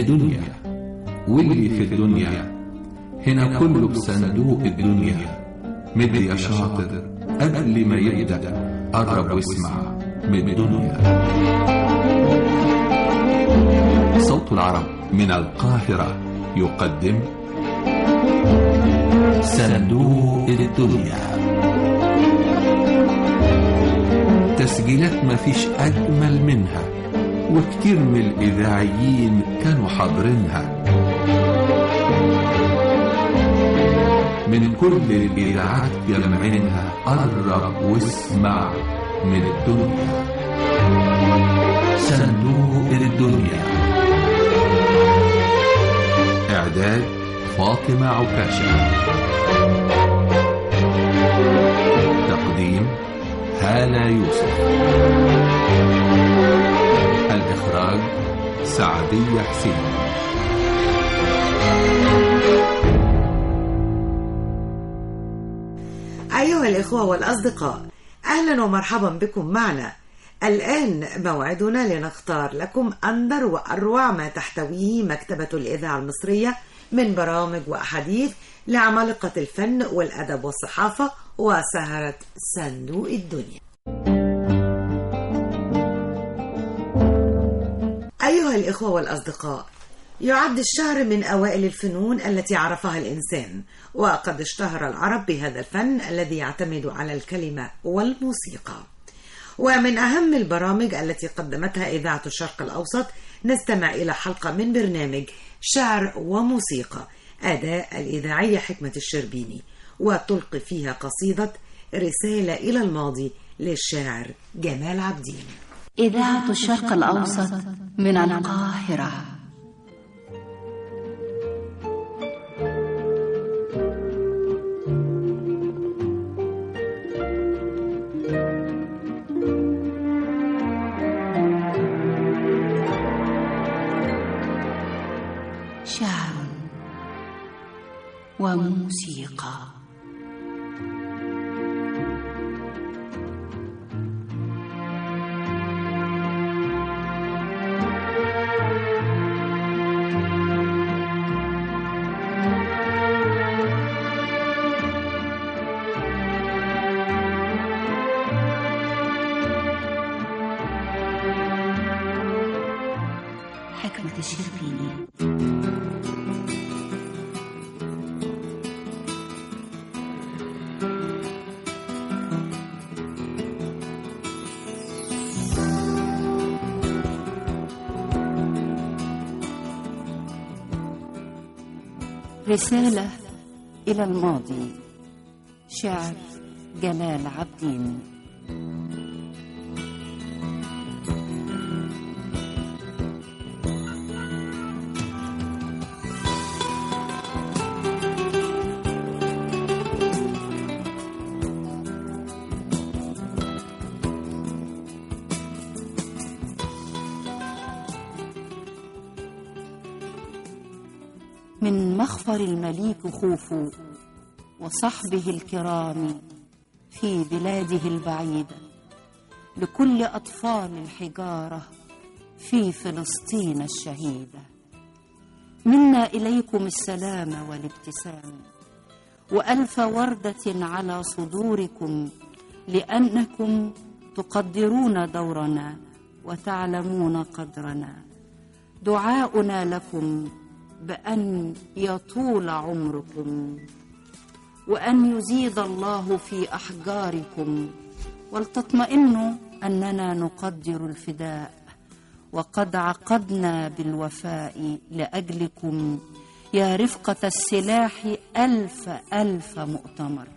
دنيا واللي في الدنيا هنا كله بصندوق الدنيا مد يا شاطر قبل ما يبدأ قرب واسمع من الدنيا صوت العرب من القاهرة يقدم صندوق الدنيا تسجيلات مفيش أجمل منها وكتير من الإذاعيين كانوا حاضرينها من كل الإذاعات جمعينها قرب واسمع من الدنيا صندوق الدنيا إعداد فاطمة عكاشة تقديم هالة يوسف الإخراج سعدية حسين أيها الإخوة والأصدقاء أهلا ومرحبا بكم معنا الآن موعدنا لنختار لكم أندر وأروع ما تحتويه مكتبة الإذاعة المصرية من برامج وأحاديث لعمالقة الفن والأدب والصحافة وسهرة صندوق الدنيا أيها الإخوة والأصدقاء يعد الشعر من أوائل الفنون التي عرفها الإنسان وقد اشتهر العرب بهذا الفن الذي يعتمد على الكلمة والموسيقى ومن أهم البرامج التي قدمتها إذاعة الشرق الأوسط نستمع إلى حلقة من برنامج شعر وموسيقى أداء الإذاعية حكمة الشربيني وتلقي فيها قصيدة رسالة إلى الماضي للشاعر جمال عبدين إذاعة الشرق الأوسط من القاهرة شعر وموسيقى حكمة الشربيني رسالة إلى الماضي شعر جلال عبدين من مخفر المليك خوفو وصحبه الكرام في بلاده البعيدة لكل أطفال الحجارة في فلسطين الشهيدة منا إليكم السلام والابتسام وألف وردة على صدوركم لأنكم تقدرون دورنا وتعلمون قدرنا دعاؤنا لكم بأن يطول عمركم وأن يزيد الله في أحجاركم ولتطمئنوا أننا نقدر الفداء وقد عقدنا بالوفاء لأجلكم يا رفقة السلاح ألف ألف مؤتمر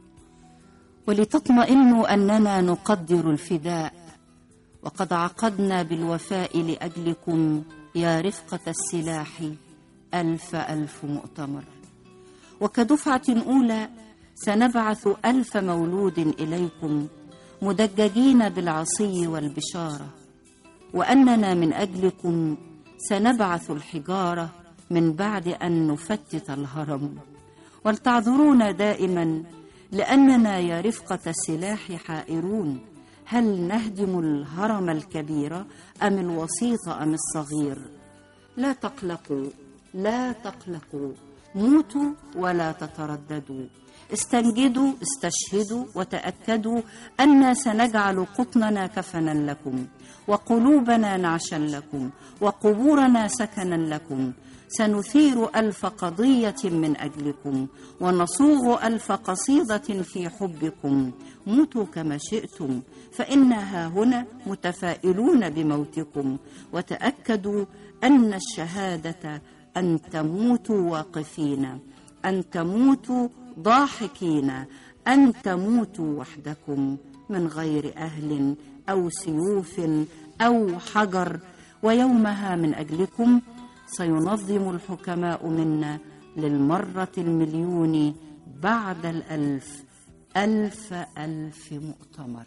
ولتطمئنوا أننا نقدر الفداء وقد عقدنا بالوفاء لأجلكم يا رفقة السلاح ألف ألف مؤتمر وكدفعة أولى سنبعث ألف مولود إليكم مدججين بالعصي والبشارة وأننا من أجلكم سنبعث الحجارة من بعد أن نفتت الهرم ولتعذرونا دائما لأننا يا رفقة السلاح حائرون هل نهدم الهرم الكبير أم الوسيط أم الصغير لا تقلقوا لا تقلقوا موتوا ولا تترددوا استنجدوا استشهدوا وتأكدوا أنا سنجعل قطننا كفنا لكم وقلوبنا نعشا لكم وقبورنا سكنا لكم سنثير ألف قضية من أجلكم ونصوغ ألف قصيدة في حبكم موتوا كما شئتم فإنا هنا متفائلون بموتكم وتأكدوا أن الشهادة أن تموتوا واقفين أن تموتوا ضاحكين أن تموتوا وحدكم من غير أهل أو سيوف أو حجر ويومها من أجلكم سينظم الحكماء منا للمرة المليون بعد الألف ألف ألف مؤتمر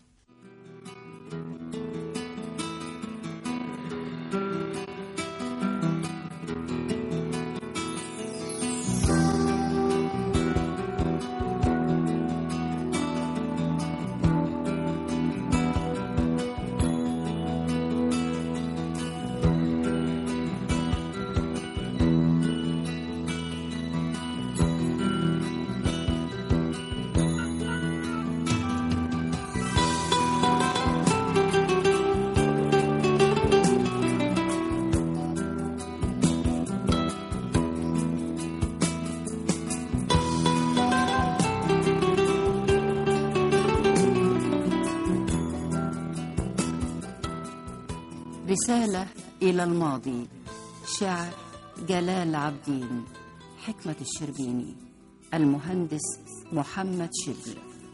رسالة إلى الماضي شعر جلال عبدين حكمة الشربيني المهندس محمد شبل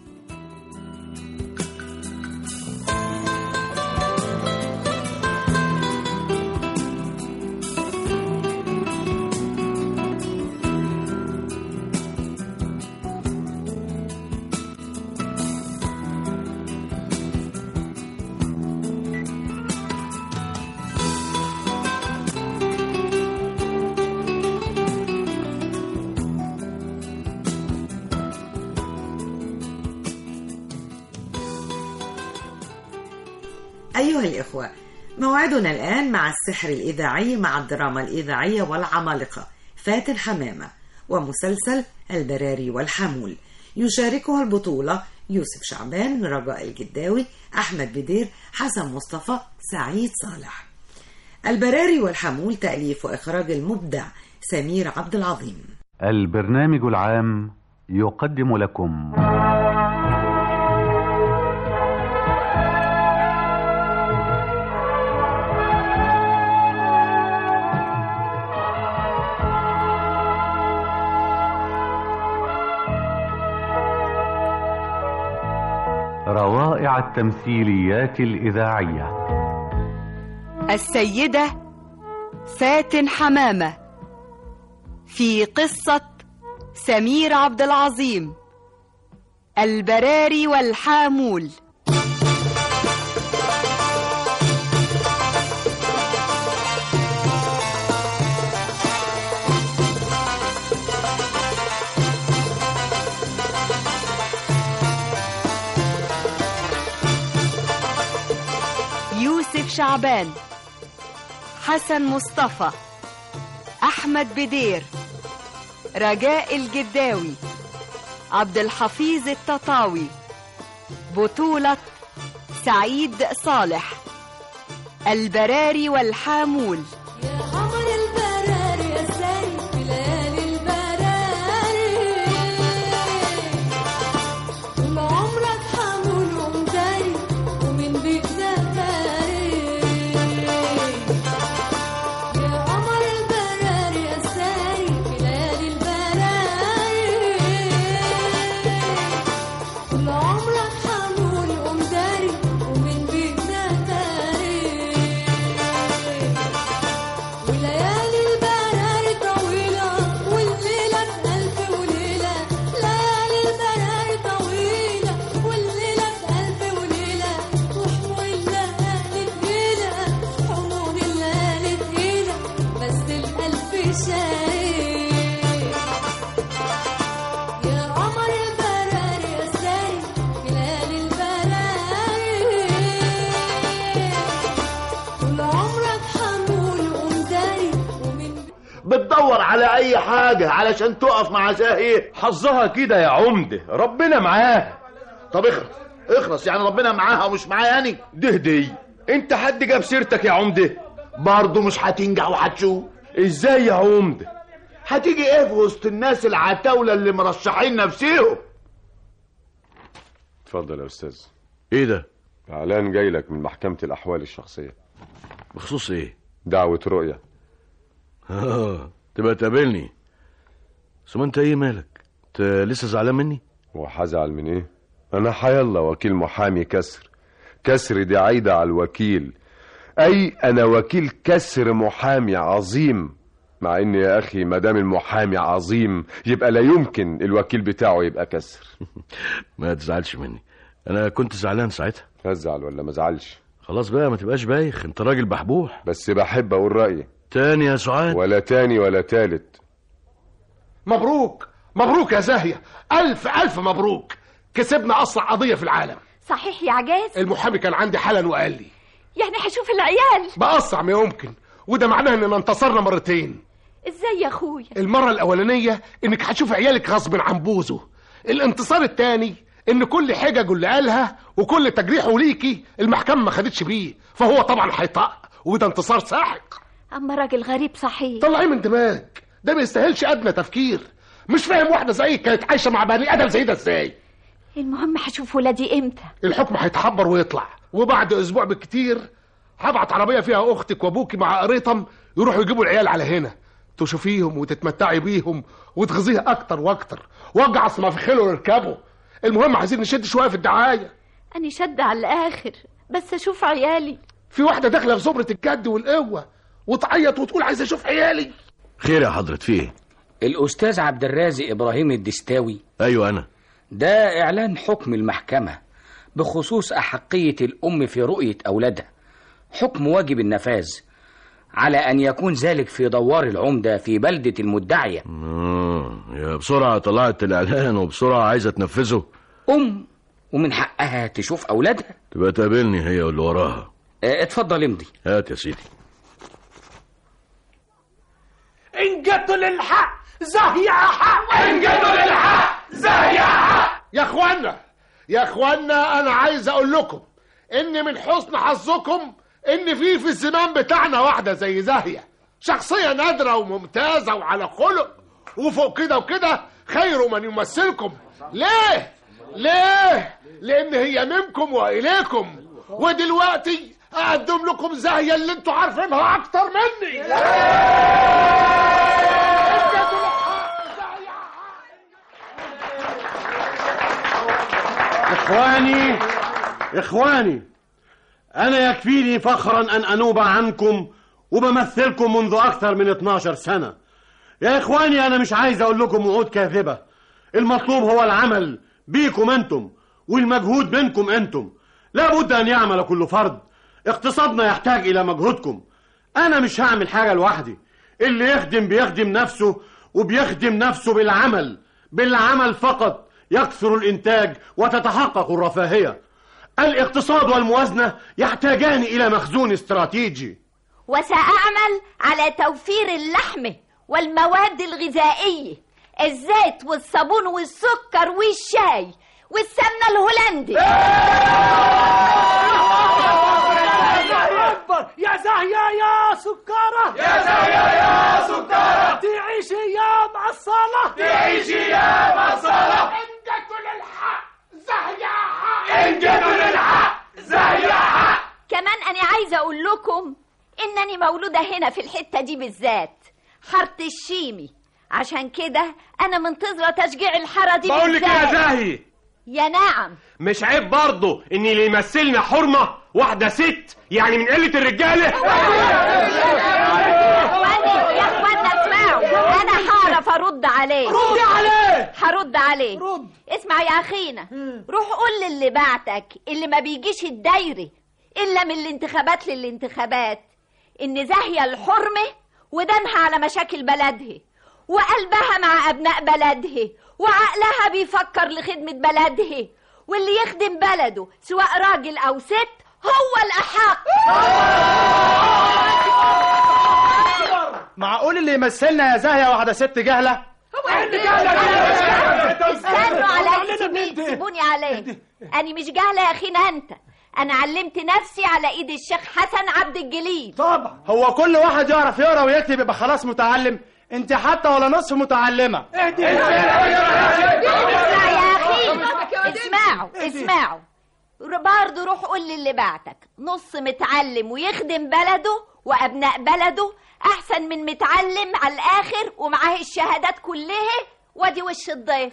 أيها الإخوة موعدنا الآن مع السحر الإذاعي مع الدراما الإذاعية والعمالقة فاتن حمامة ومسلسل البراري والحمول يشاركها البطولة يوسف شعبان رجاء الجداوي أحمد بدير حسن مصطفى سعيد صالح البراري والحمول تأليف وإخراج المبدع سمير عبد العظيم البرنامج العام يقدم لكم روائع التمثيليات الإذاعية السيدة فاتن حمامة في قصة سمير عبد العظيم البراري والحامول يوسف شعبان حسن مصطفى احمد بدير رجاء الجداوي عبد الحفيظ التطاوي بطولة سعيد صالح البراري والحامول يا قمر البراري يا ساري في ليالي البراري طول عمرك حمول ومداري ومن بيتنا فاري يا قمر البراري يا ساري في ليالي البراري طول عمرك حمول ومداري ومن بيتنا فاري بتدور على اي حاجة علشان تقف مع زاهية حظها كده يا عمده ربنا معاها طب اخرس اخرس يعني ربنا معاها ومش معايا يعني ده دي انت حد جاب سيرتك يا عمده برضه مش هتنجح وهتشوف ازاي يا عمده هتيجي ايه في وسط الناس العتاولة اللي مرشحين نفسيهم اتفضل يا استاذ ايه ده اعلان جاي لك من محكمة الاحوال الشخصية بخصوص ايه دعوة رؤية اه تبقى تقابلني ثم انت ايه مالك انت لسه زعلان مني وهزعل من ايه انا حيالله وكيل محامي كسر كسر دي عايدة على الوكيل اي انا وكيل كسر محامي عظيم مع ان يا اخي ما دام المحامي عظيم يبقى لا يمكن الوكيل بتاعه يبقى كسر ما تزعلش مني انا كنت زعلان ساعتها ازعل ولا ما ازعلش خلاص بقى ما تبقاش بايخ انت راجل بحبوح بس بحب اقول رايي تاني يا سعاد ولا تاني ولا تالت مبروك مبروك يا زاهية ألف ألف مبروك كسبنا أسرع قضية في العالم صحيح يا عجاز المحامي كان عندي حالا وقال لي يعني هشوف العيال بأسرع ما يمكن وده معناه إننا انتصرنا مرتين ازاي يا اخويا المرة الأولانية إنك هتشوف عيالك غصب عن بوزه الانتصار التاني إن كل حججه اللي قالها وكل تجريحه ليكي المحكمة ما خدتش بيه فهو طبعا هيطق وده انتصار ساحق اما راجل غريب صحيح طلعيه من دماغك ده ما يستاهلش أدنى تفكير مش فاهم واحدة زيك كانت عايشة مع بني آدم زي ده إزاي المهم هشوف ولادي امتى الحكم هيتحبر ويطلع وبعد اسبوع بالكتير هبعت عربيه فيها اختك وابوكي مع قريطم يروحوا يجيبوا العيال على هنا تشوفيهم وتتمتعي بيهم وتغذيه اكتر واكتر واجعص ما في خيله ويركبوا المهم عايزين نشد شويه في الدعايه اني شد على الاخر بس اشوف عيالي في واحده داخله في زمره الجد والقوه وتعيط وتقول عايزه اشوف عيالي خير يا حضرة في ايه الأستاذ عبد الرازق إبراهيم الدستاوي ايوه انا ده إعلان حكم المحكمة بخصوص أحقية الأم في رؤية أولادها حكم واجب النفاذ على أن يكون ذلك في دوار العمدة في بلدة المدعية اه يا بسرعة طلعت الاعلان وبسرعة عايزة تنفذه أم ومن حقها تشوف أولادها تبقى تقابلني هي واللي وراها اه، اتفضل امضي هات يا سيدي ان جدوا للحق زاهية حق ان جدوا للحق زاهية حق يا اخوانا يا اخوانا انا عايز اقول لكم ان من حسن حظكم ان في في الزمان بتاعنا واحدة زي زاهية شخصية نادرة وممتازة وعلى خلق وفوق كده وكده خير من يمثلكم ليه ليه لان هي منكم واليكم ودلوقتي اقدم لكم زاهية اللي انتوا عارفينها اكتر مني إخواني إخواني أنا يكفيني فخرا أن أنوب عنكم وبمثلكم منذ أكثر من 12 سنة يا إخواني أنا مش عايز أقول لكم وعود كاذبة المطلوب هو العمل بيكم أنتم والمجهود منكم أنتم لا بد أن يعمل كل فرد اقتصادنا يحتاج إلى مجهودكم أنا مش هعمل حاجة لوحدي اللي يخدم بيخدم نفسه وبيخدم نفسه بالعمل بالعمل فقط يكثر الإنتاج وتتحقق الرفاهية الاقتصاد والموازنة يحتاجان إلى مخزون استراتيجي وسأعمل على توفير اللحم والمواد الغذائية الزيت والصابون والسكر والشاي والسمنة الهولندي أكبر يا زاهية يا سكارة يا زاهية يا سكارة تعيشي يا معصلة تعيشي يا معصلة إن جدوا للحق زاهية حق إن جدوا للحق زاهية حق كمان أنا عايزة أقول لكم إنني مولودة هنا في الحتة دي بالذات حارة الشيمي عشان كده أنا منتظرة تشجيع الحارة دي بقول لك يا بالذات. زاهي يا نعم مش عيب برضه ان اللي يمثلنا حرمة واحدة ست يعني من قلة الرجالة اخواني يا اخوانا اسمعوا انا هعرف ارد عليه ردي عليه. هرد عليه رد اسمع يا اخينا روح قول للي بعتك اللي ما بيجيش الدايري الا من الانتخابات للانتخابات ان زاهيه الحرمه ودانها على مشاكل بلدها وقلبها مع ابناء بلدها وعقلها بيفكر لخدمه بلدها واللي يخدم بلده سواء راجل او ست هو الاحق معقول معقول اللي يمثلنا يا زاهيه واحده ست جهله استنوا عليا سيبوني- سيبوني عليه انا مش جاهله يا اخينا انت انا علمت نفسي على ايد الشيخ حسن عبد الجليل طبعا هو كل واحد يعرف يقرا ويكتب يبقى خلاص متعلم انت حتى ولا نصف متعلمه اسمع يا اخي اسمعوا اسمعوا برضه روح قول للي بعتك نص متعلم ويخدم بلده وابناء بلده احسن من متعلم على الاخر ومعاه الشهادات كلها وادي وش الضيف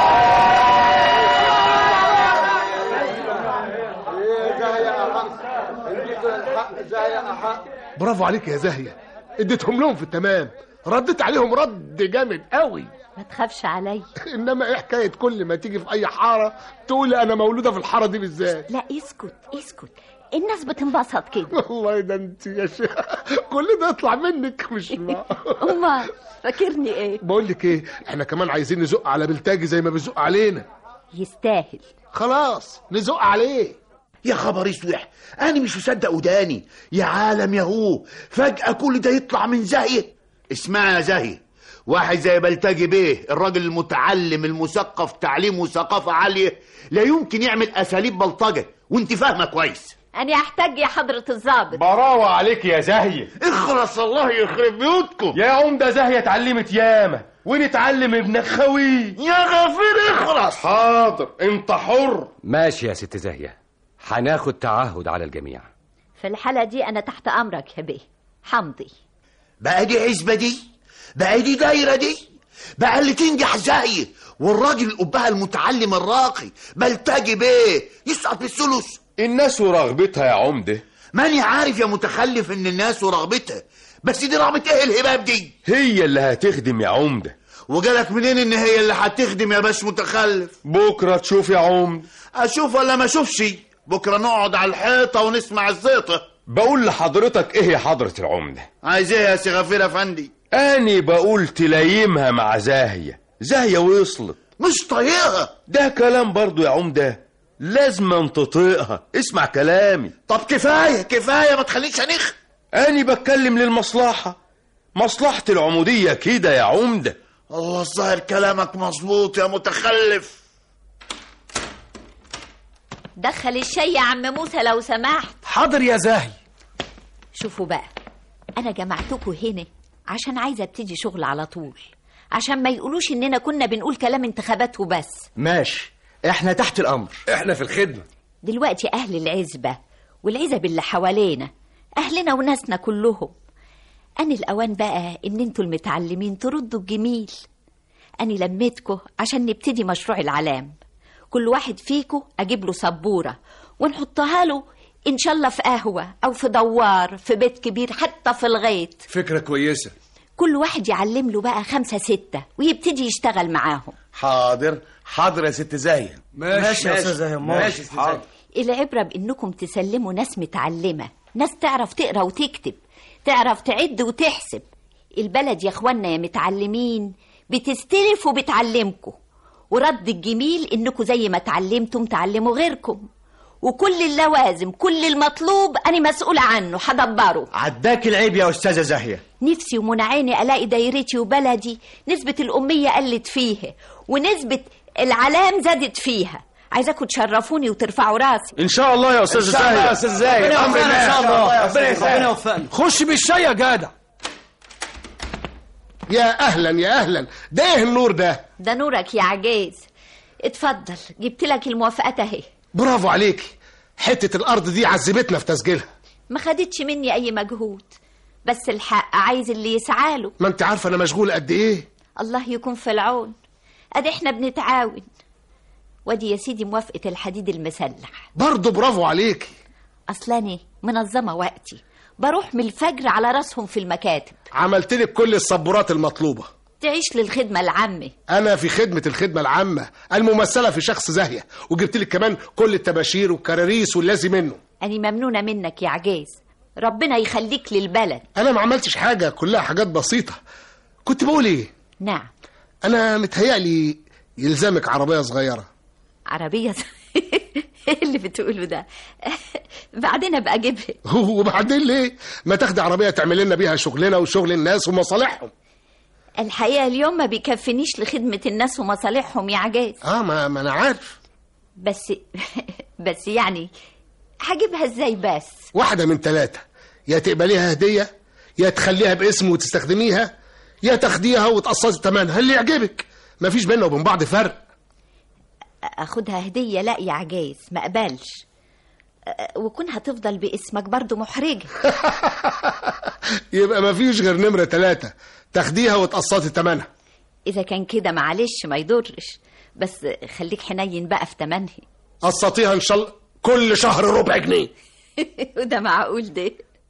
برافو عليك يا زاهية اديتهم لهم في التمام رديت عليهم رد جامد قوي ما تخافش عليا انما ايه حكايه كل ما تيجي في اي حاره تقولي انا مولوده في الحاره دي بالذات لا اسكت اسكت الناس بتنبسط كده والله ده انت يا شيخ كل ده يطلع منك مش امال فاكرني ايه بقول لك ايه احنا كمان عايزين نزق على بلتاجي زي ما بيزق علينا يستاهل خلاص نزق عليه يا خبر اسوح انا مش مصدق وداني يا عالم يا هو فجأة كل ده يطلع من زاهية اسمع يا زاهية واحد زي بلتاجي بيه الراجل المتعلم المثقف تعليم وثقافة عالية لا يمكن يعمل أساليب بلطجة وانت فاهمة كويس انا احتاج يا حضرة الضابط براوة عليك يا زاهية اخرس الله يخرب بيوتكم يا عمدة زاهية اتعلمت ياما ونتعلم ابن خوي يا غفير اخرس حاضر انت حر ماشي يا ست زاهية هناخد تعهد على الجميع في الحالة دي انا تحت امرك يا بيه حمضي بقى دي عزبة دي بقى دي دايرة دي بقى اللي تنجح زاهية والراجل الأبهة المتعلم الراقي بلتاجي بيه يسقط بالثلث الناس ورغبتها يا عمدة ماني عارف يا متخلف ان الناس ورغبتها بس دي رغبة ايه الهباب دي هي اللي هتخدم يا عمدة وجالك منين ان هي اللي هتخدم يا باش متخلف بكرة تشوف يا عمدة اشوف ولا ما اشوفش بكرة نقعد على الحيطة ونسمع الزيطة بقول لحضرتك ايه يا حضرة العمدة عايز ايه يا سي غفير افندي اني بقول تلايمها مع زاهية زاهية وصلت مش طايقها ده كلام برضو يا عمدة لازم تطيقها اسمع كلامي طب كفاية كفاية ما تخلينيش انخ اني بتكلم للمصلحة مصلحة العمودية كده يا عمدة الله الظاهر كلامك مظبوط يا متخلف دخل الشاي يا عم موسى لو سمحت حاضر يا زاهي شوفوا بقى انا جمعتكم هنا عشان عايزه ابتدي شغل على طول عشان ما يقولوش اننا كنا بنقول كلام انتخابات وبس ماشي احنا تحت الامر احنا في الخدمة دلوقتي اهل العزبه والعزب اللي حوالينا اهلنا وناسنا كلهم أنا الأوان بقى إن انتوا المتعلمين تردوا الجميل أنا لميتكوا عشان نبتدي مشروع العلام كل واحد فيكوا أجيب له سبورة ونحطها له إن شاء الله في قهوة أو في دوار في بيت كبير حتى في الغيط فكرة كويسة كل واحد يعلم له بقى خمسة ستة ويبتدي يشتغل معاهم حاضر حاضر يا ست زاهية ماشي يا أستاذ زاهية، ماشي. ماشي يا ست زاهية العبرة بإنكم تسلموا ناس متعلمة ناس تعرف تقرأ وتكتب تعرف تعد وتحسب البلد يا اخوانا يا متعلمين بتستلف وبتعلمكم ورد الجميل انكم زي ما اتعلمتم تعلموا غيركم وكل اللوازم كل المطلوب انا مسؤولة عنه هدبره عداك العيب يا أستاذة زاهية نفسي ومن عيني الاقي دايرتي وبلدي نسبة الأمية قلت فيها ونسبة العلام زادت فيها عايزاكم تشرفوني وترفعوا راسي ان شاء الله يا استاذ إن شاء الله زاهي يا أستاذ زاهي. ربنا أمر يوفقنا ان شاء الله. الله ربنا يوفقنا. ربنا يوفقنا خش بالشاي يا جدع يا اهلا يا اهلا ده ايه النور ده ده نورك يا عجاز اتفضل جبت لك الموافقات اهي برافو عليك حته الارض دي عذبتنا في تسجيلها ما خدتش مني اي مجهود بس الحق عايز اللي يسعى له ما انت عارفه انا مشغول قد ايه الله يكون في العون ادي احنا بنتعاون وادي يا سيدي موافقة الحديد المسلح برضه برافو عليك اصلاني منظمة وقتي بروح من الفجر على راسهم في المكاتب عملت لك كل الصبورات المطلوبه تعيش للخدمة العامة انا في خدمه الخدمه العامه الممثله في شخص زاهيه وجبت لك كمان كل التباشير والكراريس واللازم منه أنا ممنونة منك يا عجاز ربنا يخليك للبلد انا ما عملتش حاجه كلها حاجات بسيطه كنت بقول ايه نعم انا متهيألي يلزمك عربيه صغيره عربية ايه اللي بتقوله ده بعدين ابقى اجيبها وبعدين ليه ما تاخدي عربيه تعمل لنا بيها شغلنا وشغل الناس ومصالحهم الحقيقه اليوم ما بيكفنيش لخدمه الناس ومصالحهم يا عجاز اه ما, ما انا عارف بس بس يعني هجيبها ازاي بس واحده من ثلاثه يا تقبليها هديه يا تخليها باسم وتستخدميها يا تاخديها وتقسطي ثمنها اللي يعجبك مفيش بيننا وبين بعض فرق اخدها هديه لا يا عجاز ما اقبلش أ- وكون هتفضل باسمك برضو محرجه يبقى مفيش غير نمره ثلاثه تاخديها وتقسطي ثمنها اذا كان كده معلش ما يضرش بس خليك حنين بقى في تمنها قسطيها ان شاء الله كل شهر ربع جنيه وده معقول ده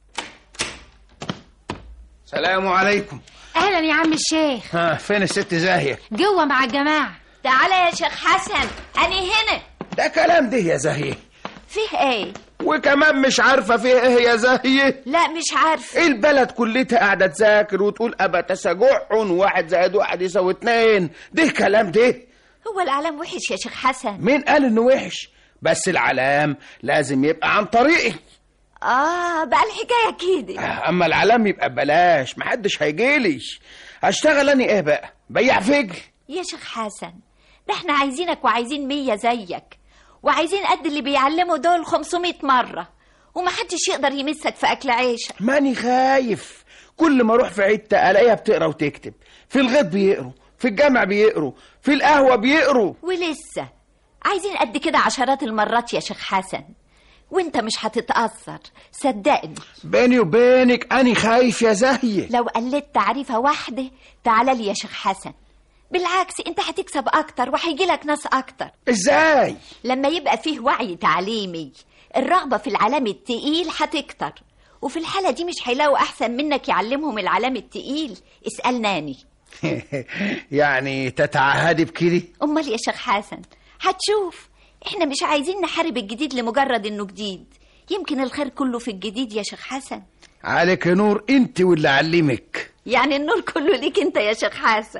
سلام عليكم اهلا يا عم الشيخ ها فين الست زاهية جوه مع الجماعه تعالى يا شيخ حسن انا هنا ده كلام ده يا زاهية فيه ايه وكمان مش عارفة فيه ايه يا زاهية لا مش عارف البلد كلتها قاعدة تذاكر وتقول أبا تسجع واحد زائد واحد يساوي اتنين ده كلام ده هو العلم وحش يا شيخ حسن مين قال انه وحش بس العلام لازم يبقى عن طريقي اه بقى الحكايه كده اما العلام يبقى ببلاش محدش هيجيليش هشتغل اني ايه بقى بيع فجل يا شيخ حسن ده احنا عايزينك وعايزين مية زيك وعايزين قد اللي بيعلموا دول 500 مرة ومحدش يقدر يمسك في أكل عيشك ماني خايف كل ما اروح في حته الاقيها بتقرا وتكتب في الغيط بيقروا في الجامع بيقروا في القهوه بيقروا ولسه عايزين قد كده عشرات المرات يا شيخ حسن وانت مش هتتأثر صدقني بيني وبينك اني خايف يا زاهيه لو قلت تعريفة واحدة تعالى لي يا شيخ حسن بالعكس انت هتكسب اكتر وهيجيلك ناس اكتر ازاي لما يبقى فيه وعي تعليمي الرغبة في العلام التقيل هتكتر وفي الحالة دي مش هيلاقوا أحسن منك يعلمهم العلام التقيل اسأل ناني يعني تتعهدي بكده أمال يا شيخ حسن هتشوف احنا مش عايزين نحارب الجديد لمجرد انه جديد يمكن الخير كله في الجديد يا شيخ حسن عليك نور انت واللي علمك يعني النور كله ليك انت يا شيخ حسن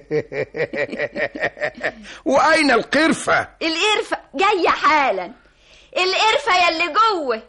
واين القرفه القرفة جاية حالا القرفة يلي جوه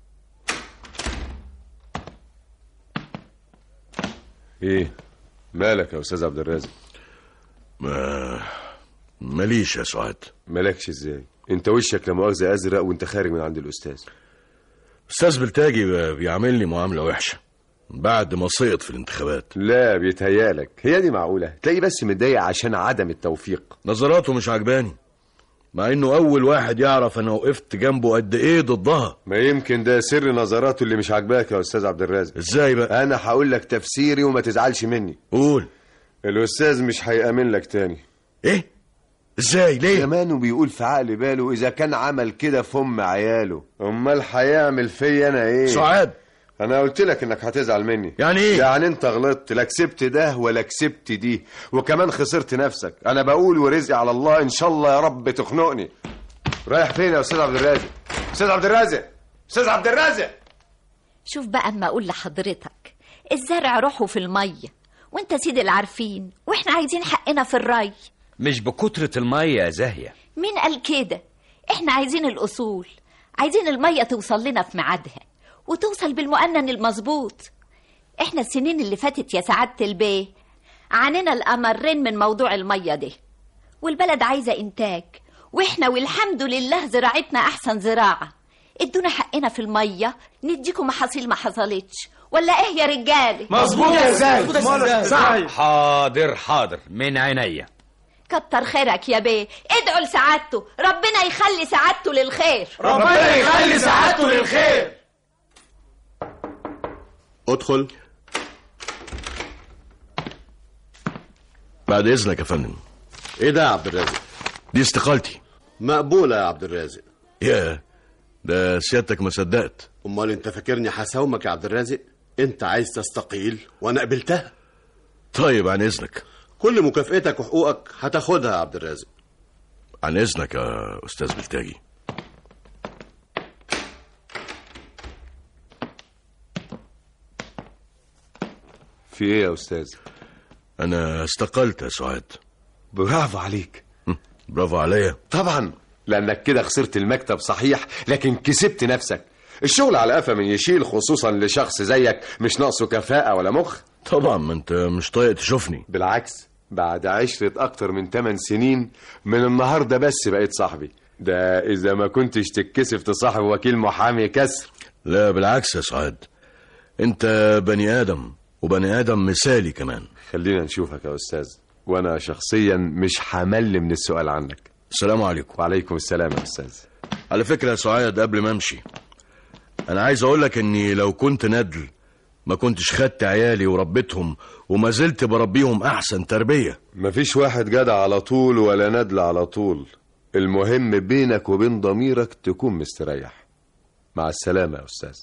ايه مالك يا استاذ عبد الرازق ما ماليش يا سعاد مالكش ازاي انت وشك لا مؤاخذه ازرق وانت خارج من عند الاستاذ استاذ بلتاجي ب- بيعاملني معامله وحشه بعد ما سقط في الانتخابات لا بيتهيالك هي دي معقوله تلاقي بس متضايق عشان عدم التوفيق نظراته مش عجباني مع انه اول واحد يعرف انا وقفت جنبه قد ايه ضدها ما يمكن ده سر نظراته اللي مش عاجباك يا استاذ عبد الرازق ازاي بقى انا هقول لك تفسيري وما تزعلش مني قول الاستاذ مش هيامن لك تاني ايه ازاي ليه زمانه بيقول في عقل باله اذا كان عمل كده في ام عياله امال هيعمل فيا انا ايه سعاد انا قلت لك انك هتزعل مني يعني ايه يعني انت غلطت لا كسبت ده ولا كسبت دي وكمان خسرت نفسك انا بقول ورزقي على الله ان شاء الله يا رب تخنقني رايح فين يا استاذ عبد الرازق استاذ عبد الرازق استاذ عبد الرازق شوف بقى اما اقول لحضرتك الزرع روحه في المية وانت سيد العارفين واحنا عايزين حقنا في الري مش بكترة المية يا زاهية مين قال كده احنا عايزين الاصول عايزين المية توصل لنا في ميعادها وتوصل بالمؤنن المظبوط احنا السنين اللي فاتت يا سعادة البيه عانينا الأمرين من موضوع المية ده والبلد عايزة إنتاج واحنا والحمد لله زراعتنا أحسن زراعة ادونا حقنا في المية نديكم محاصيل ما حصلتش ولا ايه يا رجالة مظبوط يا زاهية صح حاضر حاضر من عينيا كتر خيرك يا بيه ادعوا لسعادته ربنا يخلي سعادته للخير ربنا يخلي سعادته للخير ادخل بعد اذنك يا فندم ايه ده يا عبد الرازق دي استقالتي مقبولة يا عبد الرازق يا ده سيادتك ما صدقت امال انت فاكرني هساومك يا عبد الرازق انت عايز تستقيل وانا قبلتها طيب عن اذنك كل مكافئتك وحقوقك هتاخدها يا عبد الرازق عن اذنك يا استاذ بلتاجي في ايه يا استاذ انا استقلت يا سعاد برافو عليك برافو عليا طبعا لانك كده خسرت المكتب صحيح لكن كسبت نفسك الشغل على قفا من يشيل خصوصا لشخص زيك مش ناقصه كفاءة ولا مخ طبعا ما انت مش طايق تشوفني بالعكس بعد عشرة أكتر من 8 سنين من النهاردة بس بقيت صاحبي ده إذا ما كنتش تتكسف تصاحب وكيل محامي كسر لا بالعكس يا سعاد انت بني ادم وبني ادم مثالي كمان خلينا نشوفك يا أستاذ وأنا شخصيا مش همل من السؤال عنك السلام عليكم وعليكم السلام يا أستاذ على فكرة يا سعاد قبل ما امشي انا عايز اقول لك اني لو كنت ندل ما كنتش خدت عيالي وربيتهم وما زلت بربيهم احسن تربية مفيش واحد جدع على طول ولا ندل على طول المهم بينك وبين ضميرك تكون مستريح مع السلامة يا أستاذ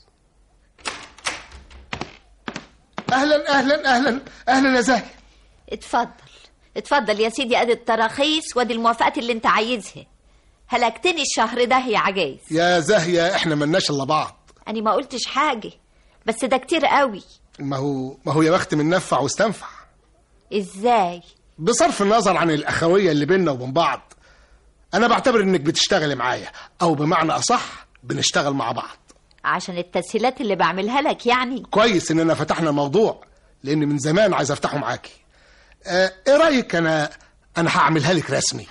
اهلا اهلا اهلا اهلا يا زاهي اتفضل اتفضل يا سيدي ادي التراخيص وادي الموافقات اللي انت عايزها هلكتني الشهر ده يا عجايز يا زاهية احنا ملناش الا بعض انا ما قلتش حاجه بس ده كتير قوي ما هو ما هو يا بخت من نفع واستنفع ازاي بصرف النظر عن الاخويه اللي بيننا وبين بعض انا بعتبر انك بتشتغلي معايا او بمعنى اصح بنشتغل مع بعض عشان التسهيلات اللي بعملها لك يعني كويس اننا فتحنا الموضوع لان من زمان عايز افتحه معاكي اه ايه رايك انا انا هعملها لك رسمي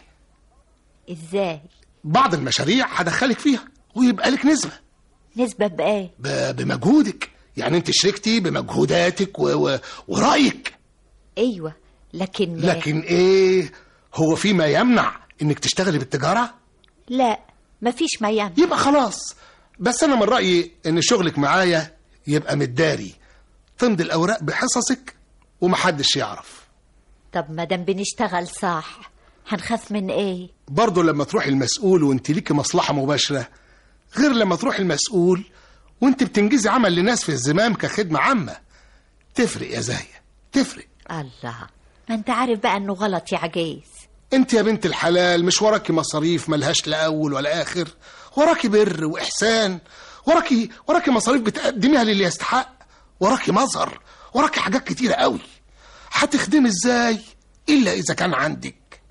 ازاي بعض المشاريع هدخلك فيها ويبقى لك نسبه نسبه بايه ب- بمجهودك يعني انت شركتي بمجهوداتك و... و... ورايك ايوه لكن لكن ايه هو في ما يمنع انك تشتغلي بالتجاره لا مفيش ما يمنع يبقى خلاص بس انا من رايي ان شغلك معايا يبقى متداري تمضي الاوراق بحصصك ومحدش يعرف طب ما دام بنشتغل صح هنخاف من ايه برضه لما تروح المسؤول وانت ليكي مصلحه مباشره غير لما تروح المسؤول وانت بتنجزي عمل لناس في الزمام كخدمه عامه تفرق يا زاهيه تفرق الله ما انت عارف بقى انه غلط يا عجيز انت يا بنت الحلال مش وراكي مصاريف ملهاش لا اول ولا اخر وراكي بر واحسان وراكي وراكي مصاريف بتقدميها للي يستحق وراكي مظهر وراكي حاجات كتيره قوي هتخدمي ازاي الا اذا كان عندك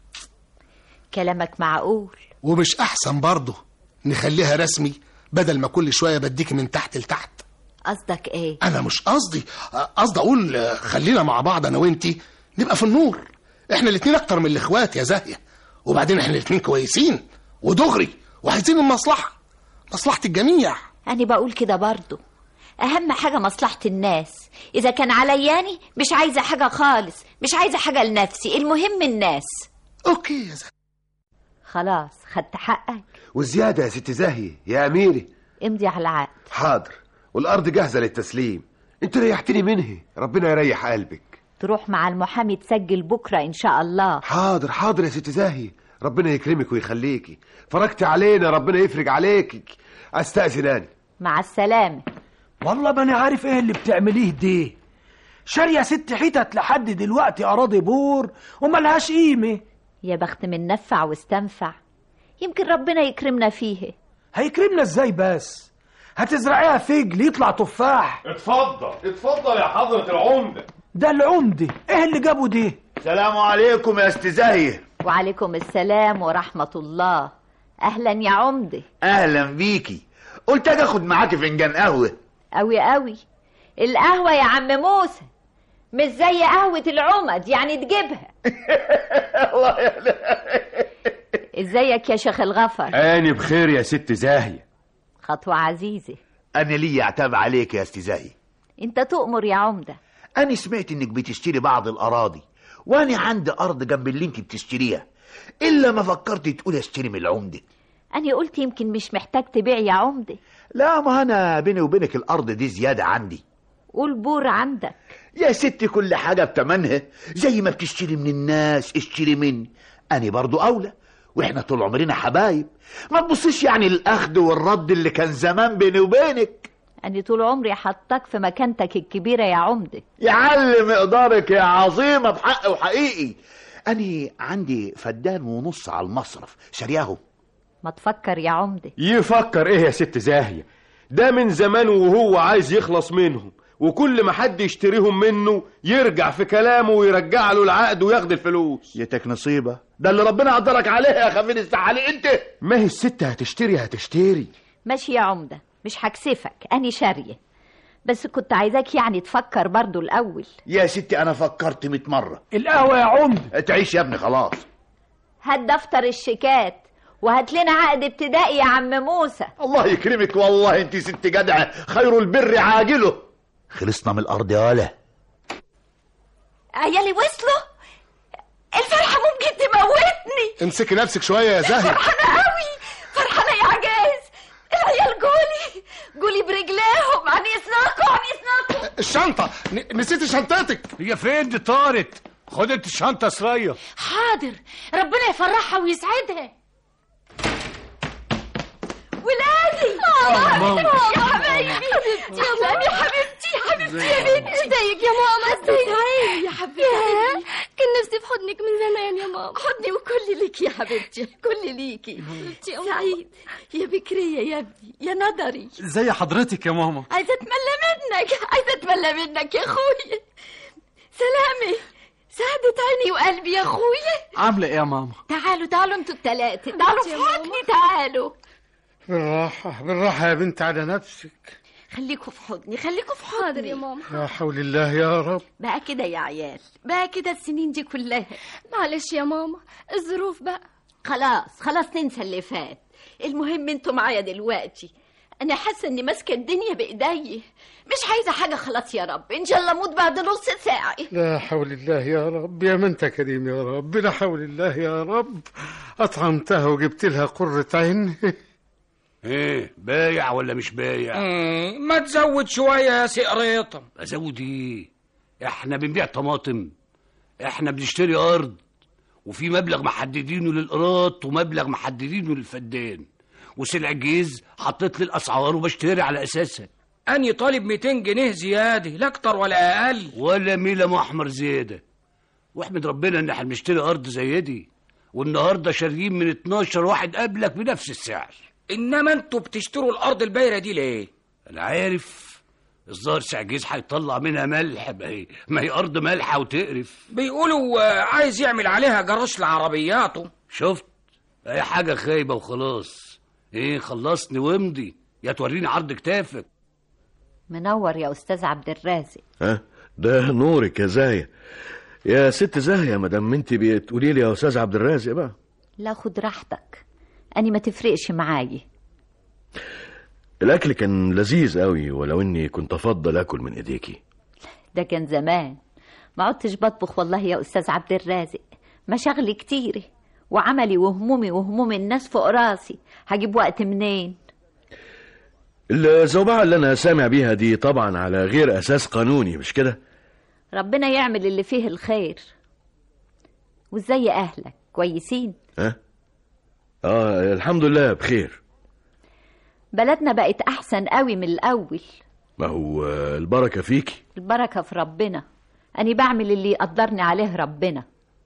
كلامك معقول ومش احسن برضه نخليها رسمي بدل ما كل شويه بديكي من تحت لتحت قصدك ايه انا مش قصدي قصدي اقول آه، خلينا مع بعض انا وانتي نبقى في النور احنا الاتنين اكتر من الاخوات يا زاهيه وبعدين احنا الاتنين كويسين ودغري وعايزين المصلحه مصلحه الجميع انا بقول كده برضو اهم حاجه مصلحه الناس اذا كان علياني مش عايزه حاجه خالص مش عايزه حاجه لنفسي المهم الناس اوكي يا زاهيه خلاص خدت حقك والزيادة يا ست زاهية يا أميري امضي على العقد حاضر والأرض جاهزة للتسليم أنت ريحتني منها ربنا يريح قلبك تروح مع المحامي تسجل بكره ان شاء الله حاضر حاضر يا ست زاهية ربنا يكرمك ويخليكي فرجت علينا ربنا يفرج عليك أستأذن أنا مع السلامه والله ما انا عارف ايه اللي بتعمليه دي شارية ست حتت لحد دلوقتي اراضي بور وملهاش قيمه يا بخت من نفع واستنفع يمكن ربنا يكرمنا فيه هيكرمنا ازاي بس هتزرعيها فجل يطلع تفاح اتفضل اتفضل يا حضرة العمدة ده العمدة ايه اللي جابه دي السلام عليكم يا استزاهية وعليكم السلام ورحمه الله اهلا يا عمده اهلا بيكي قلت اجي اخد معاكي فنجان قهوه قوي قوي القهوه يا عم موسى مش زي قهوه العمد يعني تجيبها ازيك يا شيخ الغفر أنا بخير يا ست زاهية خطوه عزيزه انا ليا عتاب عليك يا استزاهية انت تؤمر يا عمده انا سمعت انك بتشتري بعض الاراضي وانا عندي ارض جنب اللي انت بتشتريها الا ما فكرت تقول اشتري من العمده انا قلت يمكن مش محتاج تبيع يا عمده لا ما انا بيني وبينك الارض دي زياده عندي قول بور عندك يا ستي كل حاجه بتمنها زي ما بتشتري من الناس اشتري مني انا برضو اولى واحنا طول عمرنا حبايب ما تبصيش يعني الاخذ والرد اللي كان زمان بيني وبينك أنا طول عمري حطاك في مكانتك الكبيرة يا عمدة يعلم مقدارك يا عظيمه بحق وحقيقي أنا عندي فدان ونص على المصرف شارياهم ما تفكر يا عمدة يفكر ايه يا ست زاهية ده من زمان وهو عايز يخلص منهم وكل ما حد يشتريهم منه يرجع في كلامه ويرجع له العقد وياخد الفلوس يتك نصيبة ده اللي ربنا قدرك عليها يا خفيف السحالي انت ما هي الست هتشتري هتشتري ماشي يا عمدة مش هكسفك أني شارية بس كنت عايزاك يعني تفكر برضو الأول يا ستي انا فكرت 100 مرة القهوة يا عمدة تعيش يا ابني خلاص هات دفتر الشيكات وهات لنا عقد ابتدائي يا عم موسى الله يكرمك والله انت ست جدعة خير البر عاجله خلصنا من الارض يا ولا عيالي وصلوا الفرحة ممكن تموتني امسكي نفسك شوية يا زهية فرحانة قوي فرحانة يا عجاز العيال جولي جولي برجليهم عن يسناكوا عن يسناكوا الشنطة ن- نسيتي شنطتك هي فين دي طارت خد انت الشنطه سريه حاضر ربنا يفرحها ويسعدها ولادي ماما. يا حبايبي حبيبتي يا ماما يا حبيبتي حبيبتي يا بنتي ازيك يا ماما ازيك تعالي يا حبيبتي ياه كان نفسي في حضنك من زمان يا ماما حضني وكل ليكي يا حبيبتي كل ليكي حبيبتي يا ماما. سعيد يا بكرية يا ابني يا نظري زي حضرتك يا ماما عايزة اتملى منك عايزة اتملى منك يا اخويا سلامي سعدة عيني وقلبي يا اخويا عاملة ايه يا ماما تعالوا تعالوا انتوا التلاتة تعالوا في يا ماما. حضني تعالوا بالراحة بالراحة يا بنت على نفسك خليكوا في حضني خليكوا في حضني حاضر يا ماما يا حول الله يا رب بقى كده يا عيال بقى كده السنين دي كلها معلش يا ماما الظروف بقى خلاص خلاص ننسى اللي فات المهم انتوا معايا دلوقتي انا حاسه اني ماسكه الدنيا بايدي مش عايزه حاجه خلاص يا رب ان شاء الله اموت بعد نص ساعه لا حول الله يا رب يا من انت كريم يا رب لا حول الله يا رب اطعمتها وجبت لها قرة عين ايه بايع ولا مش بايع مم، ما تزود شوية يا سي قريطة ازود ايه احنا بنبيع طماطم احنا بنشتري ارض وفي مبلغ محددينه للقراط ومبلغ محددينه للفدان وسلع جيز حطيت لي الاسعار وبشتري على اساسها أني طالب 200 جنيه زيادة لا أكتر ولا أقل ولا ميلة محمر زيادة واحمد ربنا ان احنا بنشتري ارض زي دي والنهارده شاريين من 12 واحد قبلك بنفس السعر إنما أنتوا بتشتروا الأرض البايرة دي ليه؟ انا عارف الظاهر سعجيز هيطلع منها ملح ما هي ما هي ارض مالحه وتقرف بيقولوا آه، عايز يعمل عليها جراج لعربياته شفت اي حاجه خايبه وخلاص ايه خلصني وامضي يا توريني عرض كتافك منور يا استاذ عبد الرازق ها ده نورك يا زاهية يا ست زاهية مدام انت بتقولي لي يا استاذ عبد الرازق بقى لا خد راحتك اني ما تفرقش معايا الاكل كان لذيذ قوي ولو اني كنت افضل اكل من ايديكي ده كان زمان ما عدتش بطبخ والله يا استاذ عبد الرازق مشاغلي كتير وعملي وهمومي وهموم الناس فوق راسي هجيب وقت منين الزوبعة اللي انا سامع بيها دي طبعا على غير اساس قانوني مش كده ربنا يعمل اللي فيه الخير وازاي اهلك كويسين ها اه الحمد لله بخير بلدنا بقت احسن قوي من الاول ما هو آه، البركة فيكي البركه في ربنا اني بعمل اللي يقدرني عليه ربنا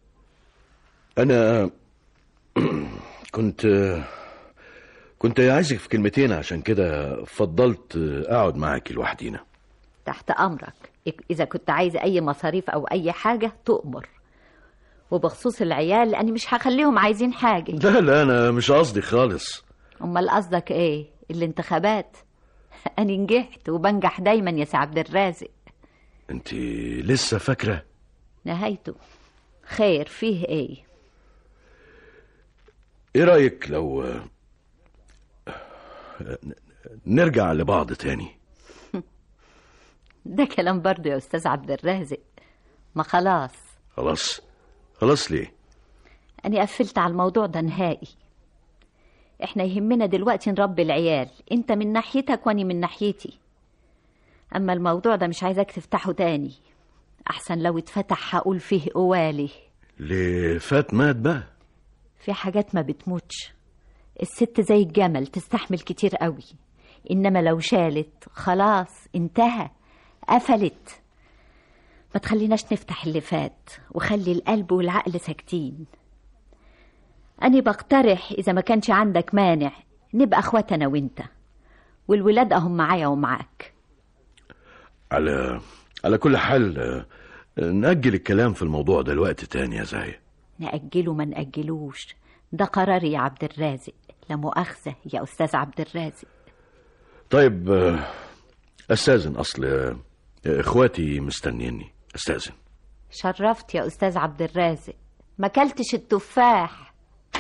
انا كنت كنت عايزك في كلمتين عشان كده فضلت اقعد معاكي لوحدينا تحت امرك اذا كنت عايز اي مصاريف او اي حاجه تؤمر وبخصوص العيال لاني مش هخليهم عايزين حاجه لا لا انا مش قصدي خالص امال قصدك ايه الانتخابات انا نجحت وبنجح دايما يا سي عبد الرازق انت لسه فاكره نهايته خير فيه ايه ايه رايك لو نرجع لبعض تاني ده كلام برضه يا استاذ عبد الرازق ما خلاص خلاص خلاص ليه أنا قفلت على الموضوع ده نهائي إحنا يهمنا دلوقتي نربي العيال أنت من ناحيتك وأني من ناحيتي أما الموضوع ده مش عايزك تفتحه تاني أحسن لو اتفتح هقول فيه قوالي ليه فات مات بقى في حاجات ما بتموتش الست زي الجمل تستحمل كتير قوي إنما لو شالت خلاص انتهى قفلت ما تخليناش نفتح اللي فات وخلي القلب والعقل ساكتين أنا بقترح إذا ما كانش عندك مانع نبقى أخوات أنا وإنت والولاد أهم معايا ومعاك على على كل حال آه، نأجل الكلام في الموضوع ده لوقت تاني يا زاهية نأجله ما نأجلوش ده قراري يا عبد الرازق لا مؤاخذة يا أستاذ عبد الرازق طيب آه، استاذن اصل آه، اخواتي مستنيني استاذن شرفت يا أستاذ عبد الرازق ما كلتش التفاح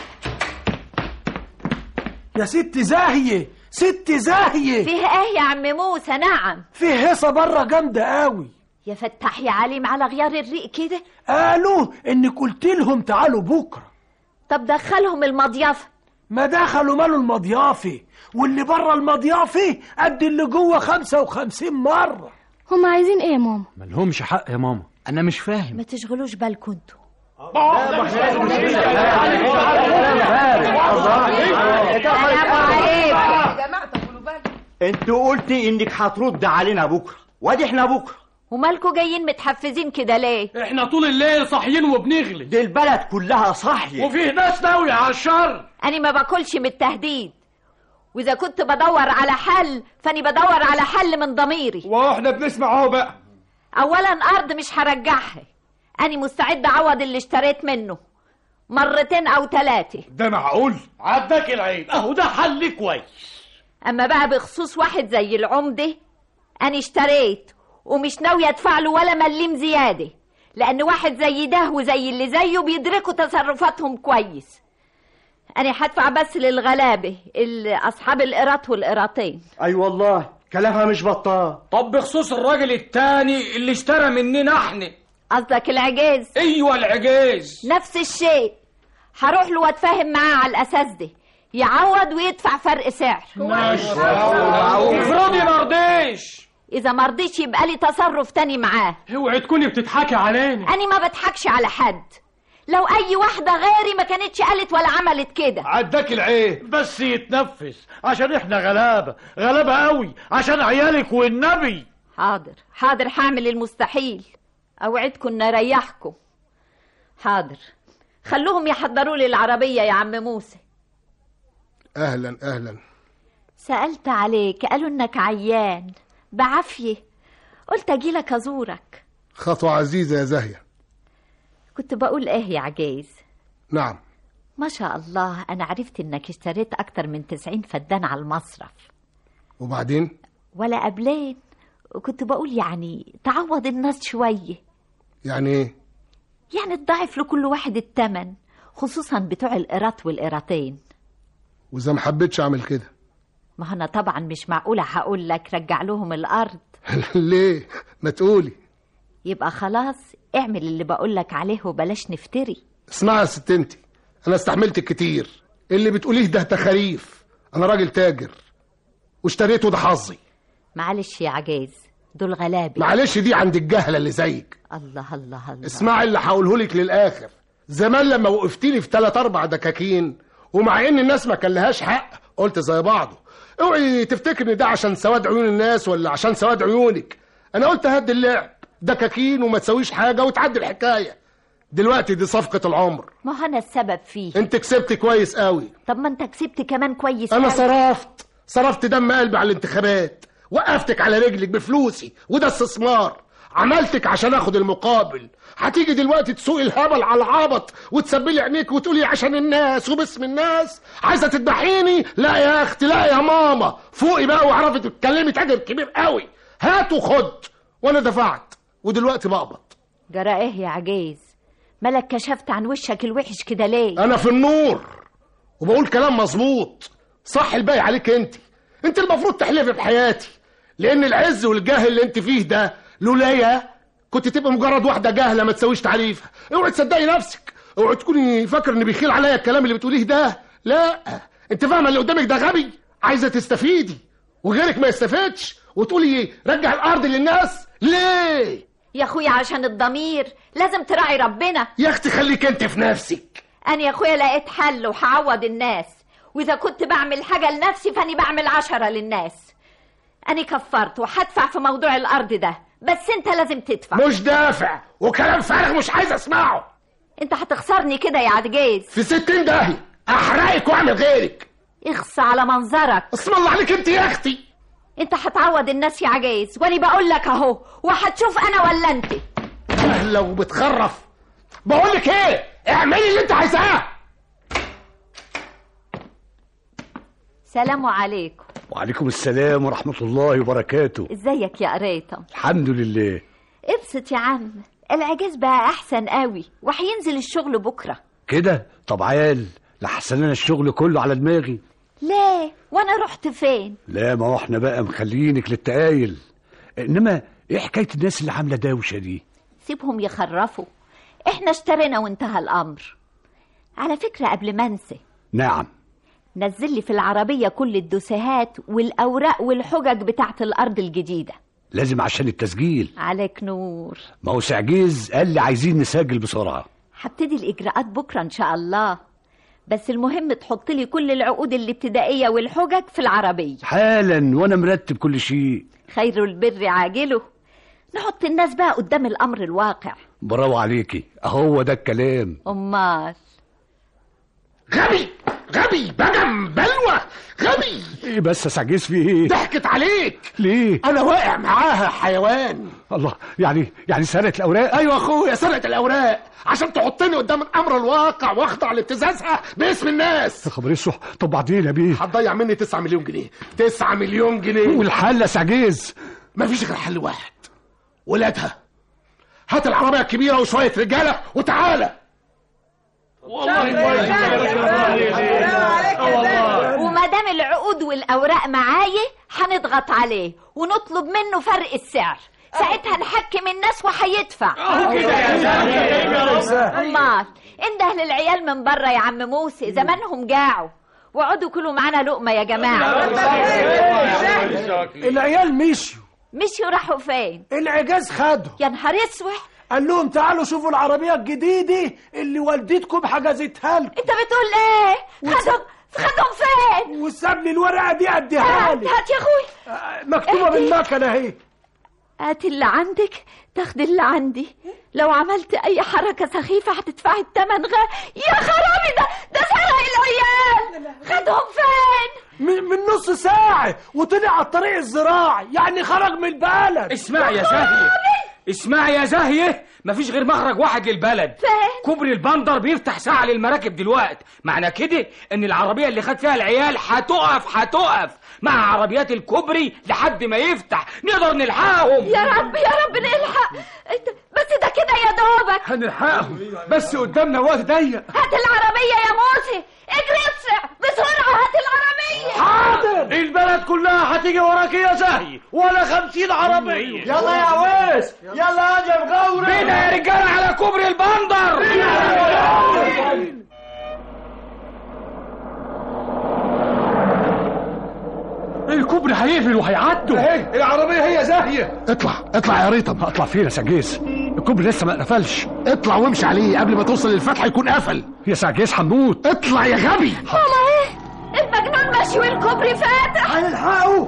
يا ست زاهية ست زاهية فيه ايه يا عم موسى نعم فيه هيصة بره جامدة قوي يا فتح يا عليم على غيار الريق كده قالوا انك قلت لهم تعالوا بكرة طب دخلهم المضيافة ما دخلوا مالوا المضيافة واللي بره المضيافة قد اللي جوه خمسة وخمسين مرة هم عايزين ايه يا ماما ملهمش حق يا ماما انا مش فاهم ما تشغلوش بالكم انتوا انتوا قلتي انك هترد علينا بكره وادي احنا بكره ومالكوا جايين متحفزين كده ليه احنا طول الليل صاحيين وبنغلي دي البلد كلها صاحيه وفيه ناس ناوية على الشر أنا ما باكلش من التهديد وإذا كنت بدور على حل فأني بدور على حل من ضميري واحنا بنسمع اهو بقى أولا أرض مش هرجعها أنا مستعد أعوض اللي اشتريت منه مرتين أو ثلاثة ده معقول عداك العين اهو ده حل كويس أما بقى بخصوص واحد زي العمدة أنا اشتريت ومش ناوية أدفع له ولا مليم زيادة لأن واحد زي ده وزي اللي زيه بيدركوا تصرفاتهم كويس أنا هدفع بس للغلابة ال- أصحاب القراط والقراطين اي والله كلامها مش بطال طب بخصوص الراجل التاني اللي اشترى مننا احنا قصدك العجاز ايوه العجاز نفس الشيء هروح له واتفاهم معاه على الأساس ده يعوض ويدفع فرق سعر افرضي مرضيش إذا مرضيش يبقى لي تصرف تاني معاه اوعي تكوني بتضحكي علينا أنا ما بضحكش على حد لو أي واحدة غيري ما كانتش قالت ولا عملت كده عداك العين بس يتنفس عشان احنا غلابه غلابه قوي عشان عيالك والنبي حاضر حاضر هعمل المستحيل أوعدكم إن أريحكم حاضر خلوهم يحضروا لي العربية يا عم موسى اهلا اهلا سألت عليك قالوا إنك عيان بعافية قلت أجيلك أزورك خطوة عزيزة يا زاهية كنت بقول إيه يا عجايز نعم ما شاء الله أنا عرفت إنك اشتريت أكتر من تسعين فدان على المصرف وبعدين ولا قبلين وكنت بقول يعني تعوض الناس شوية يعني ايه يعني تضاعف لكل واحد التمن خصوصا بتوع القراط والقراطين واذا ما حبيتش اعمل كده ما أنا طبعا مش معقولة هقول لك رجع لهم الأرض ليه ما تقولي يبقى خلاص اعمل اللي بقول لك عليه وبلاش نفتري اسمعي يا ست انتي انا استحملت كتير اللي بتقوليه ده تخاريف انا راجل تاجر واشتريته ده حظي معلش يا عجاز دول غلابة معلش دي عند الجهله اللي زيك الله الله الله اسمعي اللي هقوله لك للاخر زمان لما وقفتيلي في ثلاث اربع دكاكين ومع ان الناس ما كان لهاش حق قلت زي بعضه اوعي تفتكر ان ده عشان سواد عيون الناس ولا عشان سواد عيونك انا قلت هد اللعب دكاكين وما تسويش حاجه وتعدي الحكايه دلوقتي دي صفقه العمر ما هو أنا السبب فيه انت كسبت كويس قوي طب ما أنت كسبت كمان كويس انا أوي. صرفت صرفت دم قلبي على الانتخابات وقفتك على رجلك بفلوسي وده استثمار عملتك عشان اخد المقابل هتيجي دلوقتي تسوقي الهبل على العبط وتسبلي عينيك وتقولي عشان الناس وباسم الناس عايزه تذبحيني لا يا اختي لا يا ماما فوقي بقى واعرفي تتكلمي تاجر كبير قوي هات وخد وانا دفعت ودلوقتي بقبض جرى إيه يا عجاز مالك كشفت عن وشك الوحش كده ليه انا في النور وبقول كلام مظبوط صح الباقي عليك انت انت المفروض تحلفي بحياتي لان العز والجاه اللي انت فيه ده لولايا كنت تبقى مجرد واحده جاهله ما تسويش تعريفها اوعي تصدقي نفسك اوعي تكوني فاكر ان بيخيل عليا الكلام اللي بتقوليه ده لا انت فاهمه اللي قدامك ده غبي عايزه تستفيدي وغيرك ما يستفادش وتقولي رجع الارض للناس ليه يا أخويا عشان الضمير لازم تراعي ربنا يا اختي خليك انت في نفسك أنا يا أخويا لقيت حل وهعوض الناس وإذا كنت بعمل حاجة لنفسي فأني بعمل عشرة للناس أنا كفرت وهدفع في موضوع الأرض ده بس أنت لازم تدفع مش دافع وكلام فارغ مش عايز اسمعه أنت هتخسرني كده يا عدجاز في ستين داهية احرقك واعمل غيرك اخص على منظرك اسم الله عليك انت يا اختي انت هتعود الناس يا عجايز وانا بقول لك اهو وهتشوف انا ولا انت لو بتخرف بقول لك ايه اعملي اللي انت عايزاه سلام عليكم وعليكم السلام ورحمة الله وبركاته ازيك يا قريطة الحمد لله ابسط يا عم العجاز بقى احسن قوي وهينزل الشغل بكره كده طب عيال لحسن انا الشغل كله على دماغي ليه وانا رحت فين لا ما هو احنا بقى مخلينك للتقايل انما ايه حكايه الناس اللي عامله دوشه دي سيبهم يخرفوا احنا اشترينا وانتهى الامر على فكره قبل ما انسى نعم نزل لي في العربيه كل الدوسيهات والاوراق والحجج بتاعت الارض الجديده لازم عشان التسجيل عليك نور ما هو سعجيز قال لي عايزين نسجل بسرعه هبتدي الاجراءات بكره ان شاء الله بس المهم تحط لي كل العقود الابتدائيه والحجج في العربيه حالا وانا مرتب كل شيء خير البر عاجله نحط الناس بقى قدام الامر الواقع برافو عليكي اهو ده الكلام امال غبي غبي بجم بلوى غبي ايه بس يا سعجيز في ايه ضحكت عليك ليه انا واقع معاها حيوان الله يعني يعني سرقت الاوراق ايوه اخويا سرقت الاوراق عشان تحطني قدام الامر الواقع واخضع لابتزازها باسم الناس يا خبر اسوح طب بعدين يا بيه هتضيع مني 9 مليون جنيه 9 مليون جنيه والحل يا سعجيز مفيش غير حل واحد ولادها هات العربية الكبيرة وشوية رجالة وتعالى وما دام العقود والاوراق معايا هنضغط عليه ونطلب منه فرق السعر ساعتها نحكم الناس وهيدفع امال انده للعيال من بره يا عم موسى زمانهم جاعوا واقعدوا كلوا معانا لقمه يا جماعه العيال مشيوا مشيوا راحوا فين العجاز خده يا نهار اسود قال لهم تعالوا شوفوا العربية الجديدة اللي والدتكم حجزتها لكم انت بتقول ايه خدهم خدهم فين وساب لي الورقة دي اديها لي هات يا اخوي مكتوبة بالمكنة اهي هات اللي عندك تاخد اللي عندي لو عملت اي حركة سخيفة هتدفعي التمن غ... يا خرابي ده ده سرق العيال خدهم فين من, من نص ساعة وطلع على الطريق الزراعي يعني خرج من البلد اسمعي يا زاهية اسمعي يا زاهية مفيش غير مخرج واحد للبلد فين كوبري البندر بيفتح ساعة للمراكب دلوقت معنى كده ان العربية اللي خد فيها العيال هتقف هتقف مع عربيات الكوبري لحد ما يفتح نقدر نلحقهم يا رب يا رب نلحق انت بس ده كده يا دوبك هنلحقهم بس قدامنا وقت ضيق هات العربية يا موسى اجري اسرع بسرعة هات العربية حاضر البلد كلها هتيجي وراك يا زاهي ولا خمسين عربية يلا يا عويس يلا يا مغاورة بينا يا رجالة على كوبري البندر الكوبري هيقفل وهيعدوا اهي العربية هي زاهية اطلع اطلع يا ريتم اطلع فين يا سعجيز الكوبري لسه ما قفلش اطلع وامشي عليه قبل ما توصل للفتح يكون قفل يا سعجيز هنموت اطلع يا غبي ماما ايه المجنون ماشي والكوبري فاتح هنلحقوا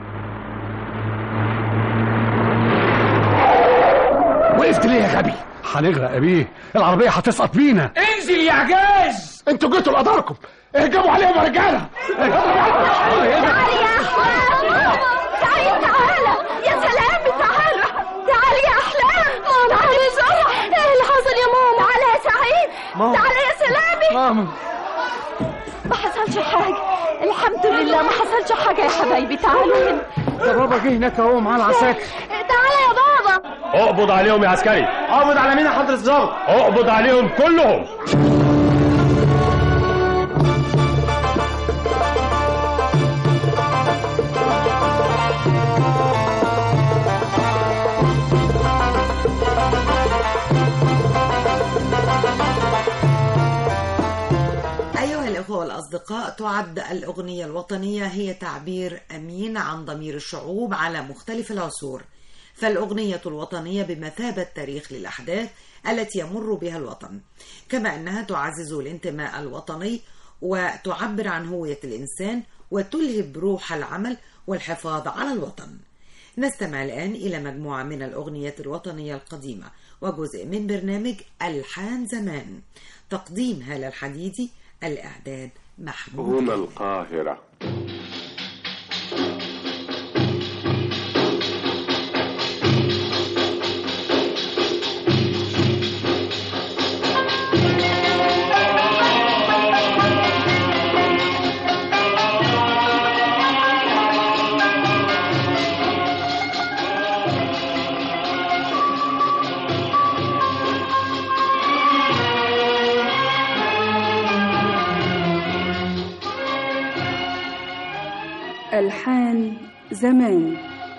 وقفت ليه يا غبي هنغرق يا بيه العربية هتسقط بينا انزل يا عجاز انتوا جيتوا لقدركم اهجموا عليهم يا رجالة تعالي يا احلام تعالي تعالى يا سلام تعالى تعالي يا احلام تعالي بسرعه ايه اللي حصل يا ماما تعالى يا سعيد ماما. تعالى يا سلامي ماما ما حصلش حاجه الحمد لله ما حصلش حاجه يا حبايبي تعالوا هنا ده بابا جه هناك اهو معاه العساكر تعالى يا بابا اقبض عليهم يا عسكري اقبض على مين يا حضرة الظابط اقبض عليهم كلهم أيها الأخوة والأصدقاء تعد الأغنية الوطنية هي تعبير أمين عن ضمير الشعوب على مختلف العصور فالأغنية الوطنية بمثابة تاريخ للأحداث التي يمر بها الوطن كما أنها تعزز الانتماء الوطني وتعبر عن هوية الإنسان وتلهب روح العمل والحفاظ على الوطن نستمع الآن إلى مجموعة من الأغنيات الوطنية القديمة وجزء من برنامج ألحان زمان تقديم هالة الحديدي الإعداد محمود هنا القاهرة ألحان زمان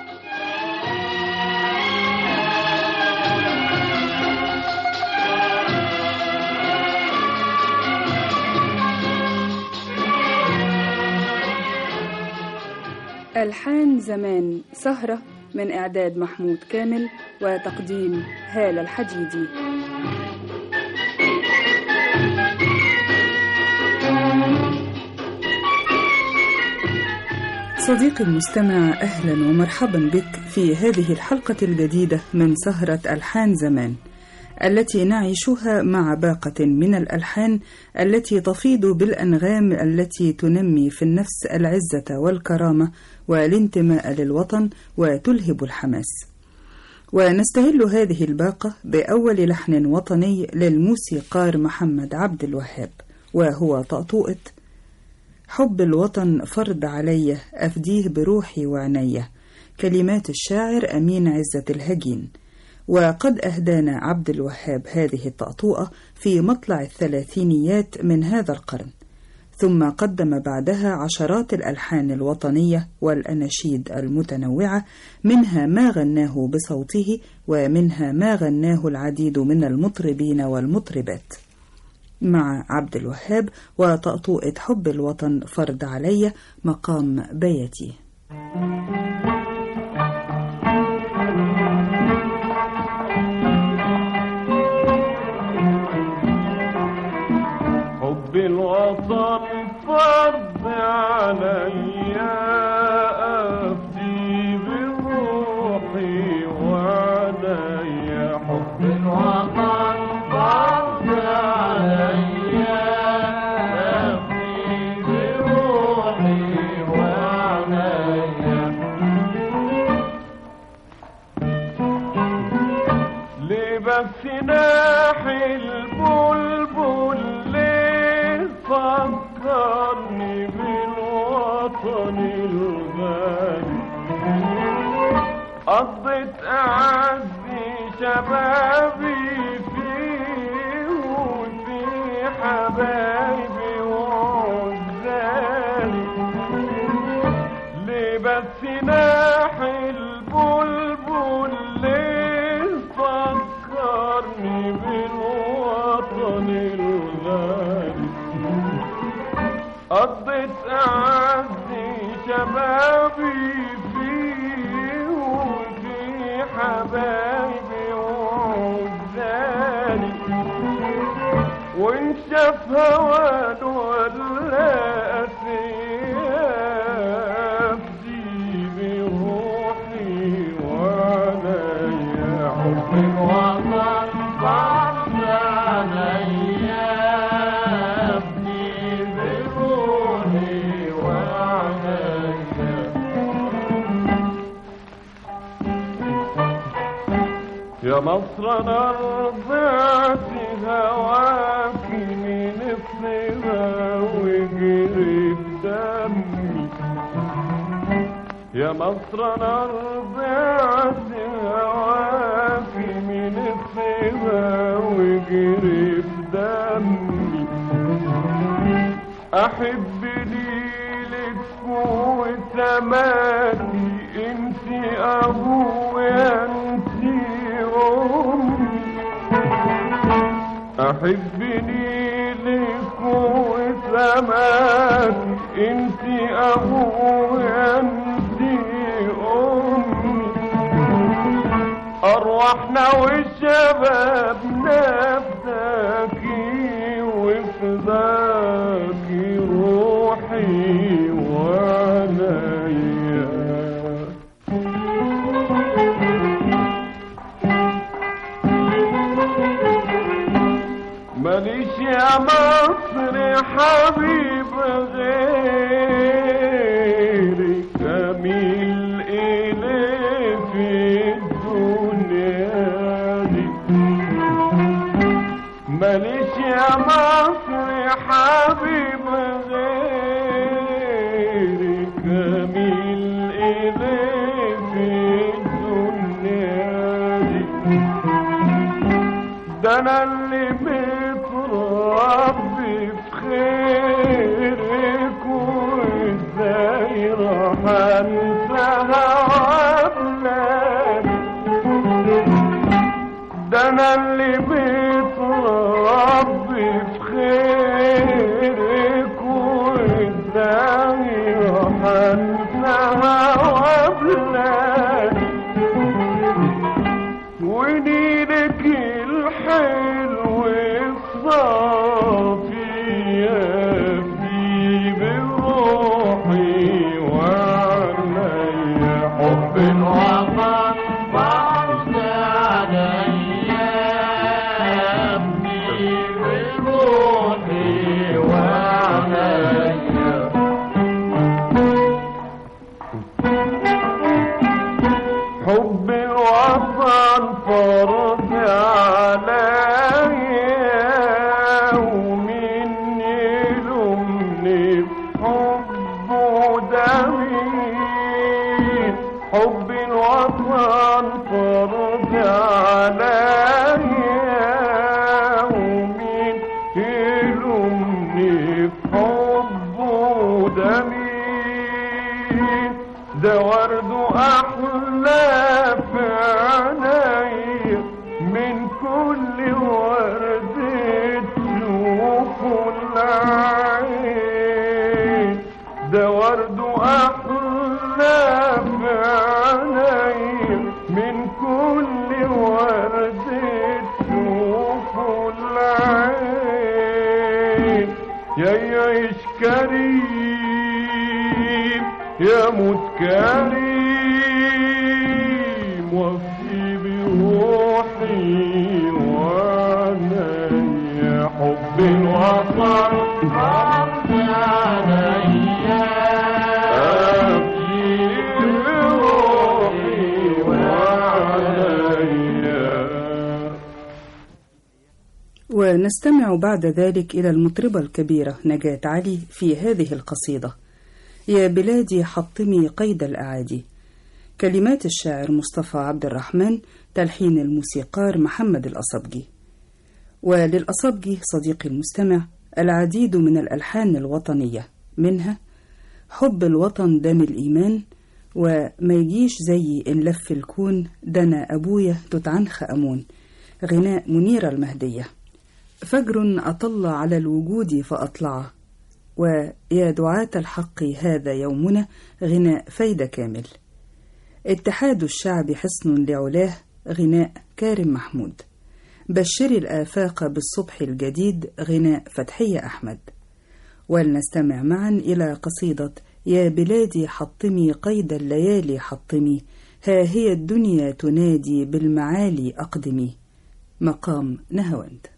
ألحان زمان سهرة من إعداد محمود كامل وتقديم هالة الحديدي صديقي المستمع أهلا ومرحبا بك في هذه الحلقة الجديدة من سهرة ألحان زمان التي نعيشها مع باقة من الألحان التي تفيض بالأنغام التي تنمي في النفس العزة والكرامة والانتماء للوطن وتلهب الحماس ونستهل هذه الباقة بأول لحن وطني للموسيقار محمد عبد الوهاب وهو طأطوئة حب الوطن فرض علي أفديه بروحي وعنية كلمات الشاعر أمين عزة الهجين وقد أهدانا عبد الوهاب هذه الطأطوئة في مطلع الثلاثينيات من هذا القرن ثم قدم بعدها عشرات الألحان الوطنية والأناشيد المتنوعة منها ما غناه بصوته ومنها ما غناه العديد من المطربين والمطربات مع عبد الوهاب وطأطوئة حب الوطن فرض علي مقام بيتي حب الوطن فرض عليا أفدي بروحي وعليا حب الوطن فرض عليا أفدي بروحي وعليا لبس ناحي البلبل ليه فكرني بالوطن الغالي قضيت أعزي شبابي فيه وفي حبايبي وعزالي لبس ناحي البلبل ليه فكرني بالوطن الغالي قضيت أعزي شبابي فيه وفي حبايبي وعزالي وانشف هوان ولا أسياف دي بروحي وعليا حب الوطن فرض عليا أبدي بروحي وعليا يا مصر انا رضعت هواك من الصغا وجري بدمي يا مصر انا رضعت هواك من الصغا وجري بدمي احب ليلك وتماتي انت ابويا انت امي احب ليلك وتماتي انت ابويا انت امي ارواحنا وشبابنا فداكي وفداكي روحي وعنايا ماليش يا مصر حبيب غيرك جميل إليه في الدنيا دي ماليش يا مصر حبيب غيرك جميل إليه في الدنيا دي ده انا اللي متربي في خيرك وازاي راح وحنسها وابلادي ده انا اللي متربي في خيرك وقدامي وحنسها وابلادي ونيلك الحلو الصافي يفدي بروحي وعلي حب الوطن فرض عليا يفدي بروحي وعلي حب الوطن فرض عليا ومين يلومني بحبه ده مين حب الوطن فرض عليا ومين يلومني بحبه ده مين ده ورد أحلى في عيني من كل ورد تشوفه العين ده ورد أحلى في عيني من كل ورد تشوفه العين يا يعيش كريم يا موت كريم وفي بروحي وانا يا حب الوطن فرض عليا في بروحي وعليا ونستمع بعد ذلك إلى المطربة الكبيرة نجاة علي في هذه القصيدة يا بلادي حطمي قيد الأعادي كلمات الشاعر مصطفى عبد الرحمن تلحين الموسيقار محمد الأصبجي وللأصبجي صديقي المستمع العديد من الألحان الوطنية منها حب الوطن دم الإيمان وما يجيش زي إن لف الكون دنا أبويا تتعنخ أمون غناء منيرة المهدية فجر أطل على الوجود فأطلعه ويا دعاة الحق هذا يومنا غناء فايدة كامل اتحاد الشعب حصن لعلاه غناء كارم محمود بشري الآفاق بالصبح الجديد غناء فتحية أحمد ولنستمع معا إلى قصيدة يا بلادي حطمي قيد الليالي حطمي ها هي الدنيا تنادي بالمعالي أقدمي مقام نهوند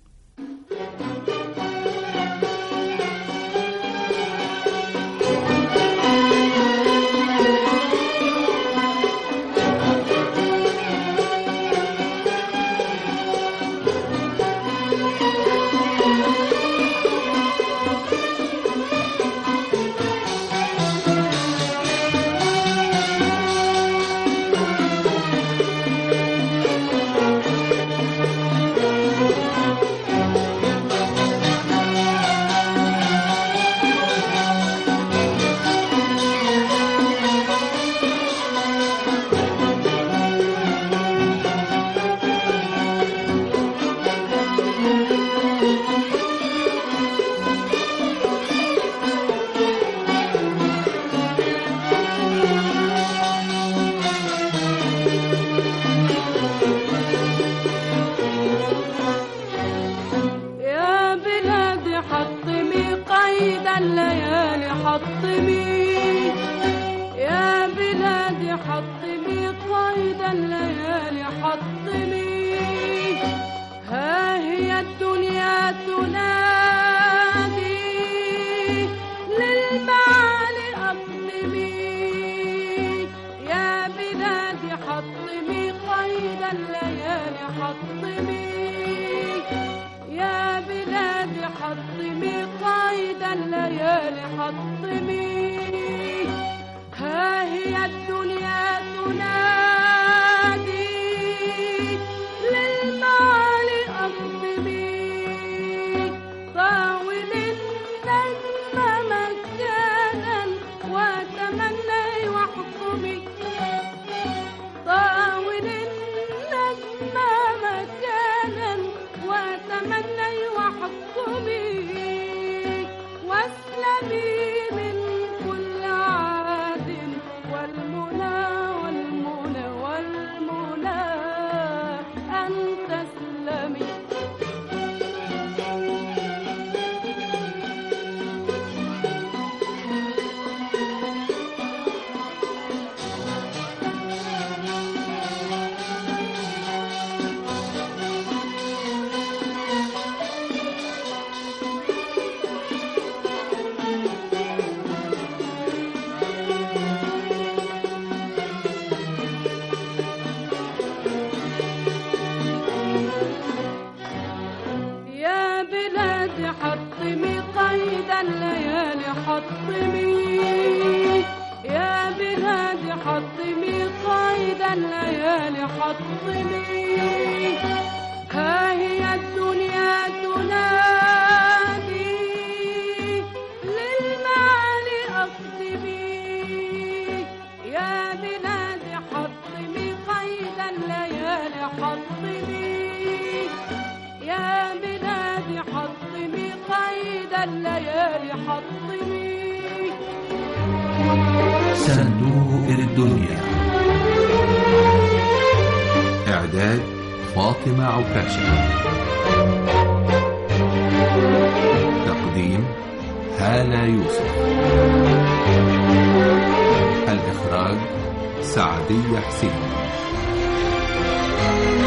يا بلادي حطمي قيد الليالي حطمي يا بلادي حطمي قيد الليالي حطمي ها هي الدنيا تنادي للمعالي أقدمي يا بلادي حطمي قيد الليالي حطمي يا بلادي حطمي قيد الليالي حطمي ها هي الدنيا تنادي للمعالي أقدمي طاول النجم مجانا وتمني الليالي حطمي يا بلادي حطمي قيد الليالي حطمي ها هي الدنيا تنادي للمعالي أقدمي يا بلادي حطمي قيد الليالي حطمي يا بلادي حطمي قيد الليالي حطمي صندوق الدنيا إعداد فاطمة عكاشة تقديم هالة يوسف الإخراج سعدية حسين